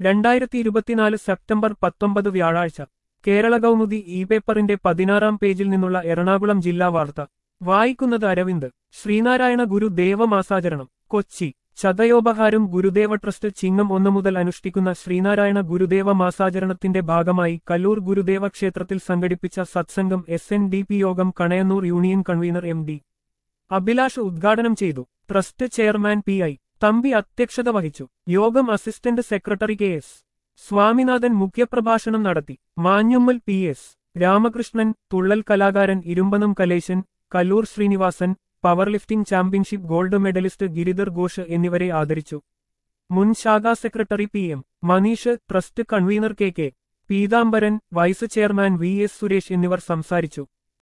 രണ്ടായിരത്തി ഇരുപത്തിനാല് സെപ്റ്റംബർ പത്തൊമ്പത് വ്യാഴാഴ്ച കേരള കൗമുദി ഇ പേപ്പറിന്റെ പതിനാറാം പേജിൽ നിന്നുള്ള എറണാകുളം ജില്ലാ വാർത്ത വായിക്കുന്നത് അരവിന്ദ് ശ്രീനാരായണ ഗുരു ദേവമാസാചരണം കൊച്ചി ചതയോപഹാരം ഗുരുദേവ ട്രസ്റ്റ് ചിങ്ങം ഒന്നു മുതൽ അനുഷ്ഠിക്കുന്ന ശ്രീനാരായണ ഗുരുദേവ മാസാചരണത്തിന്റെ ഭാഗമായി കല്ലൂർ ഗുരുദേവ ക്ഷേത്രത്തിൽ സംഘടിപ്പിച്ച സത്സംഗം എസ് എൻ ഡി പി യോഗം Kanayannur union convener M D Abhilash ഉദ്ഘാടനം ചെയ്തു trust chairman P I Thampi അധ്യക്ഷത വഹിച്ചു യോഗം assistant secretary K S Swaminathan മുഖ്യപ്രഭാഷണം നടത്തി മാഞ്ഞുമ്മൽ പി എസ് രാമകൃഷ്ണൻ തുള്ളൽ കലാകാരൻ Irumbanam Kalesan Kallur Srinivasan power lifting championship gold medallist Giridhar Ghosh എന്നിവരെ ആദരിച്ചു മുൻ ശാഖാ secretary P M Maneesh trust convener K K Peethambaran vice chairman V S Suresh എന്നിവർ സംസാരിച്ചു